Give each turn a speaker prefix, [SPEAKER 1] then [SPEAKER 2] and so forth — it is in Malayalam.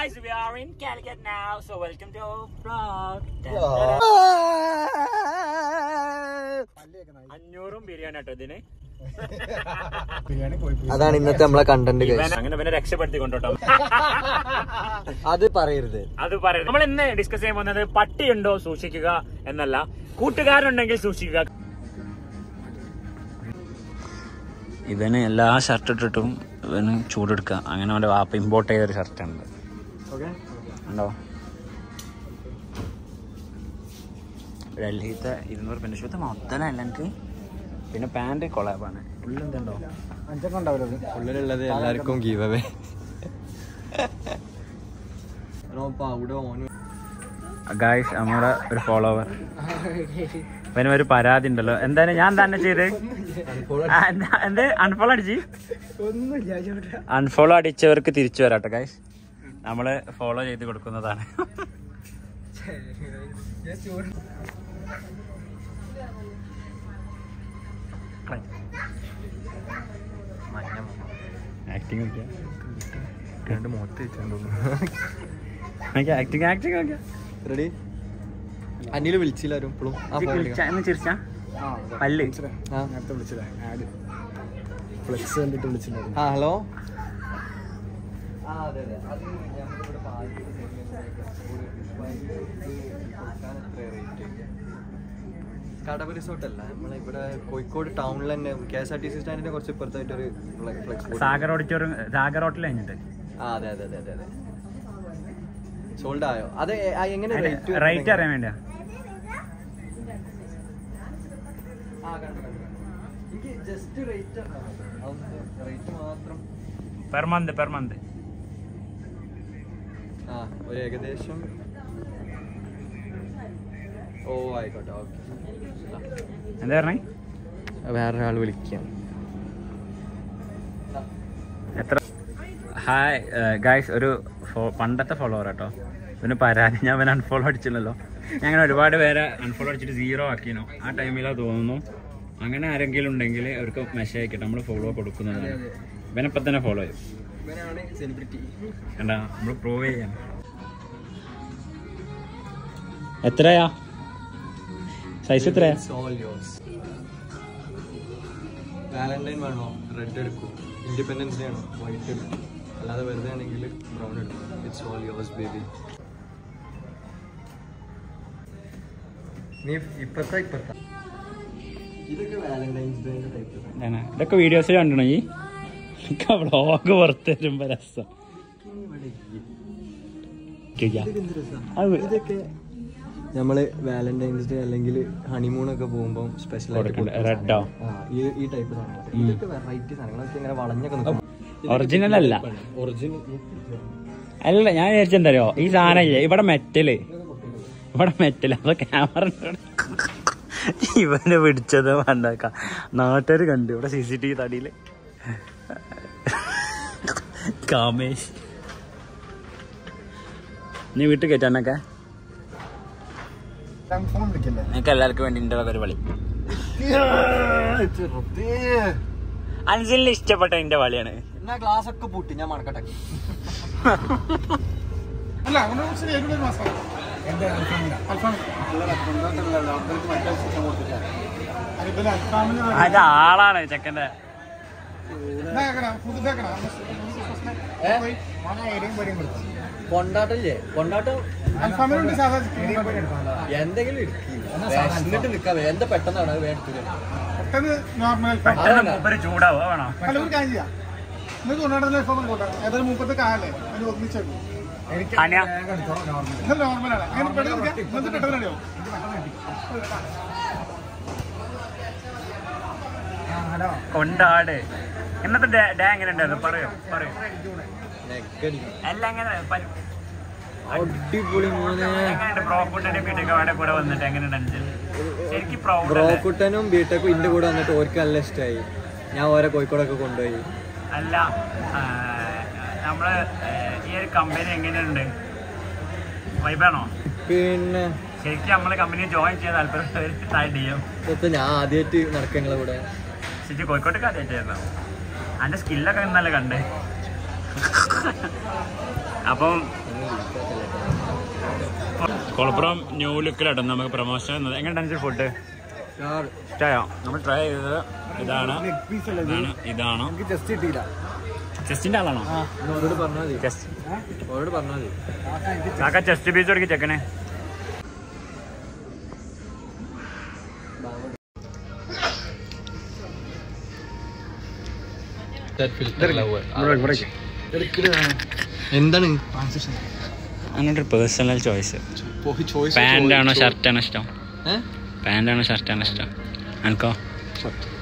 [SPEAKER 1] guys, we are in Calicut now, so welcome to our vlog. അഞ്ഞൂറും ബിരിയാണി കേട്ടോ ഇതിന്
[SPEAKER 2] ബിരിയാണി പോയി
[SPEAKER 3] അതാണ് ഇന്നത്തെ നമ്മളെ കണ്ടന്റ്
[SPEAKER 1] ഇവൻ അങ്ങനെ പിന്നെ രക്ഷപ്പെടുത്തി കൊണ്ടോട്ടോ
[SPEAKER 3] അത് പറയരുത്
[SPEAKER 1] അത് പറയുന്നത് നമ്മൾ ഇന്ന് ഡിസ്കസ് ചെയ്യാൻ പോകുന്നത് പട്ടിയുണ്ടോ സൂക്ഷിക്കുക എന്നല്ല കൂട്ടുകാരുണ്ടെങ്കിൽ സൂക്ഷിക്കുക ഇവന് എല്ലാ ഷർട്ട് ഇട്ടിട്ടും ഇവന് ചൂടെടുക്കുക അങ്ങനെ അവന്റെ വാപ്പ ഇമ്പോർട്ട് ചെയ്തൊരു ഷർട്ടുണ്ട് ഉണ്ടോ ഡൽഹിത്തെ ഇരുന്നൂറ് പിന്നെ ഷൂത്ത് മൊത്തമല്ല എനിക്ക് പിന്നെ പാന്റ് കൊളാബാണ് ഉള്ളെന്തുണ്ടോ
[SPEAKER 2] അഞ്ചെണ്ണം ഉണ്ടാവില്ല
[SPEAKER 3] ഉള്ളിലുള്ളത് എല്ലാവർക്കും ഗീവ് അവേ അവിടെ ഓന്
[SPEAKER 1] ഗായ്സ് നമ്മുടെ ഒരു ഫോളോവർ ഇവന് ഒരു പരാതി ഉണ്ടല്ലോ എന്തായാലും ഞാൻ തന്നെ ചെയ്ത് ആ, എന്താ- എന്ത് അൺഫോളോ അടിച്ച്
[SPEAKER 2] ഒന്നുമില്ല
[SPEAKER 1] അൺഫോളോ അടിച്ചവർക്ക് തിരിച്ചു വരാട്ടോ ഗായ്സ് നമ്മള് ഫോളോ ചെയ്ത് കൊടുക്കുന്നതാണ് ആക്ടിങ്
[SPEAKER 3] രണ്ട് മുഖത്ത് വെച്ചിട്ടുണ്ടോ
[SPEAKER 1] ആക്ടിങ് ആക്ടിങ് നോക്കിയാ
[SPEAKER 3] റെഡി അനിൽ വിളിച്ചില്ലാരും ഇപ്പോഴും ആ phone എടുക്കാം.
[SPEAKER 1] ചിരിച്ച പല്ല്
[SPEAKER 3] ആ.
[SPEAKER 2] നേരത്തെ വിളിച്ചില്ലേ ആഡ് ഫ്ലെക്സ് കണ്ടിട്ട് വിളിച്ചിട്ടുണ്ടായിരുന്നു
[SPEAKER 3] ആ ഹലോ കടവ് റിസോർട്ട് അല്ല നമ്മളെ ഇവിടെ കോഴിക്കോട് ടൗണിൽ തന്നെ K S R T C സ്റ്റാൻഡിന്റെ കുറച്ച് ഇപ്പുറത്തായിട്ട് ഒരു flex board
[SPEAKER 1] Sagar auditorium Sagar hotel കഴിഞ്ഞിട്ട്
[SPEAKER 3] ആ അതെ അതെ അതെ അതെ അതെ സോൾഡ് ആയോ അത് എ- ആ, എങ്ങനെ
[SPEAKER 1] റേറ്റ് അറിയാൻ വേണ്ടിയാ
[SPEAKER 3] എനിക്ക് ജസ്റ്റ് റേറ്റ് റേറ്റ് മാത്രം
[SPEAKER 1] പെർ മന്ത് പെർ മന്ത്
[SPEAKER 3] ആ ഒരു ഏകദേശം ഓ ആയിക്കോട്ടെ ഓക്കെ
[SPEAKER 1] എന്താ പറഞ്ഞേ
[SPEAKER 3] വേറൊരാൾ വിളിക്കാം
[SPEAKER 1] എത്ര ഹായ് ഗായ്സ് ഒരു ഫോ- പണ്ടത്തെ ഫോളോവർ കേട്ടോ പിന്നെ പരാതി ഞാൻ പിന്നെ അൺഫോളോ അടിച്ചില്ലല്ലോ ഞാൻ അങ്ങനെ ഒരുപാട് പേരെ അൺഫോളോ അടിച്ചിട്ട് സീറോ ആക്കിനോ ആ ടൈമിലാ തോന്നുന്നു അങ്ങനെ ആരെങ്കിലും ഉണ്ടെങ്കിൽ അവർക്ക് മെസ്സേജ് അയക്കട്ടെ നമ്മൾ ഫോളോ കൊടുക്കുന്നതാണ് ഇവനെപ്പം തന്നെ ഫോളോ ചെയ്യും
[SPEAKER 3] ഇവനാണ് സെലിബ്രിറ്റി
[SPEAKER 1] കണ്ടാ നമ്മൾ പ്രൂവ് ചെയ്യാം എത്രയാ സൈസ് എത്രയാ
[SPEAKER 3] ഓൾ യോസ് വാലന്റൈൻ വേണോ റെഡ് എടുക്കും ഇൻഡിപെൻഡൻസ് ഡേ ആണോ വൈറ്റ് എടുക്കും അല്ലാതെ വെറുതെ ആണെങ്കിൽ ബ്രൗൺ എടുക്കും ഇറ്റ്സ് ഓൾ യോസ് ബേബി നീ ഇപ്പത്തെ ഇപ്പത്തെ ഇതൊക്കെ വാലന്റൈൻസ് ഡേന്റെ ടൈപ്പ്
[SPEAKER 1] ഇതാണ്. ഇതൊക്കെ വീഡിയോസിൽ കണ്ടണോ ഈ വ്ളോഗ് പുറത്ത് വരുമ്പോ രസം അത്
[SPEAKER 3] ഇതൊക്കെ നമ്മള് വാലന്റൈൻസ് ഡേ അല്ലെങ്കിൽ ഹണിമൂൺ ഒക്കെ പോകുമ്പോൾ സ്പെഷ്യൽ
[SPEAKER 1] കൊടുക്കണ്ട. Red ഓ?
[SPEAKER 3] ഈ ഈ ടൈപ്പ് സാധനങ്ങൾ ഇതൊക്കെ വെറൈറ്റി സാധനങ്ങളൊക്കെ ഇങ്ങനെ വളഞ്ഞൊക്കെ നിൽക്കും
[SPEAKER 1] ഒറിജിനൽ അല്ല
[SPEAKER 3] ഒറിജിനൽ
[SPEAKER 1] അല്ല ഞാൻ വിചാരിച്ചെന്താ അറിയോ ഈ സാധനം ഇല്ലേ ഇവിടെ മെറ്റല് ഇവിടെ മെറ്റല് അപ്പൊ ക്യാമറ ഇവനെ പിടിച്ചത് വേണ്ടക്ക നാട്ടുകാർ കണ്ടു ഇവിടെ സി സി ടി വി തടിയില് കാമേശ് നീ വീട്ടിൽ കയറ്റാനൊക്കെ
[SPEAKER 2] ഫോൺ വിളിക്കല്ലേ
[SPEAKER 1] നിനക്ക് എല്ലാവർക്കും വേണ്ടി എൻ്റെ ഒരു വളി അൻസിലിന് ഇഷ്ടപ്പെട്ട എന്റെ വളിയാണ്
[SPEAKER 3] എന്നാ ഗ്ലാസ് ഒക്കെ പൂട്ടി ഞാൻ മണക്കട്ടെ
[SPEAKER 2] അല്ല അവനെ കുറിച്ച് ഏതൊരു മാസം എന്റെ അൽഫാമില്ല അൽഫാമില്ല മറ്റേ സിസ്റ്റം കൊടുത്തില്ല അതിപ്പോ അൽഫാമിന്
[SPEAKER 1] അത് ആളാണ് ചെക്കന്റെ
[SPEAKER 3] കൊണ്ടാട്ടല്ലേ കൊണ്ടാട്ടം
[SPEAKER 2] അൽഫാമിനുണ്ട് സാധാ ചിക്കൻ
[SPEAKER 3] എന്തെങ്കിലും എന്നിട്ട് നിക്കാവേ എന്താ പെട്ടെന്നാണ് അത് വേണ്ടിട്ട്
[SPEAKER 2] പെട്ടെന്ന് നോർമൽ അൽഫാം
[SPEAKER 1] പെട്ടെന്ന് മൂപ്പര് ചൂടാവോ വേണോ
[SPEAKER 2] അല്ല ഒരു കാര്യം ചെയ്യാം നിങ്ങൾക്ക് കൊണ്ടാടുന്ന അൽഫാം കൂട്ടാം ഏതായാലും മുപ്പത്തെ കാലല്ലേ അതിന് ഒന്നിച്ചു
[SPEAKER 1] അനിയ
[SPEAKER 2] ഇത് നോർമലാണ് അങ്ങനെ പെട്ടെന്ന് ഇന്നത്തെ പെട്ടെന്ന് അടിയോ
[SPEAKER 1] കൊണ്ടാട് ഇന്നത്തെ ഡേ ഡേ എങ്ങനെ ഉണ്ടായിരുന്നു പറയോ പറയോ എല്ലാം എങ്ങനെ പ-
[SPEAKER 3] അടിപൊളി മോനെ
[SPEAKER 1] എങ്ങനെയുണ്ട് പ്രോഫുട്ടിന്റെ വീട്ടൊക്കെ അവിടെ കൂടെ വന്നിട്ട് എങ്ങനെയുണ്ട് അഞ്ചൽ ശരിക്കും പ്രൗഡ്
[SPEAKER 3] ബ്രോക്കുട്ടനും ബിടെക്കും ഇന്റെ കൂടെ വന്നിട്ട് ഓർക്ക് നല്ല ഇഷ്ടമായി ഞാൻ ഓരോ കോഴിക്കോടൊക്കെ കൊണ്ടുപോയി
[SPEAKER 1] അല്ല ആ, നമ്മള് ഏ, ഈ ഒരു കമ്പനി എങ്ങനെയുണ്ട് വൈബാണോ
[SPEAKER 3] പിന്നെ
[SPEAKER 1] ശരിക്കും നമ്മള് കമ്പനി ജോയിൻ ചെയ്യാൻ താല്പര്യം ഡി എം
[SPEAKER 3] ഇപ്പൊ ഞാൻ ആദ്യമായിട്ട് നടക്കുക നിങ്ങളെ കൂടെ
[SPEAKER 1] ശരി കോഴിക്കോട്ട് ആദ്യമായിട്ടായിരുന്നു അതിന്റെ സ്കില്ലൊക്കെ ഇന്നലെ കണ്ടേ അപ്പം കൊളപ്പുറം ന്യൂ ലുക്കിലാട്ടോ നമുക്ക് പ്രൊമോഷൻ എങ്ങനെയുണ്ടായിരുന്നു ഫുഡ് ഇഷ്ടമായോ നമ്മൾ ട്രൈ ചെയ്തത് ഇതാണ് ഇതാണ് ഇതാണ്
[SPEAKER 2] ജസ്റ്റ് കിട്ടിയില്ല
[SPEAKER 1] ചെസ്റ്റിന്റെ ആളാണോ
[SPEAKER 3] അവരോട് പറഞ്ഞാൽ മതി
[SPEAKER 1] ചെസ്റ്റ്
[SPEAKER 3] അവരോട് പറഞ്ഞാൽ മതി
[SPEAKER 1] കാക്ക ചെസ്റ്റ് പീസ് കൊടുക്കി ചെക്കനെ
[SPEAKER 3] എന്താണ്
[SPEAKER 1] അങ്ങനൊരു പേഴ്സണൽ ചോയ്സ്
[SPEAKER 3] ചോയ്സ്
[SPEAKER 1] പാൻ്റാണോ ഷർട്ടാണോ ഇഷ്ടം
[SPEAKER 3] ഏഹ്
[SPEAKER 1] പാൻ്റാണോ ഷർട്ടാണോ ഇഷ്ടം എനിക്കോ
[SPEAKER 3] ഷർട്ട്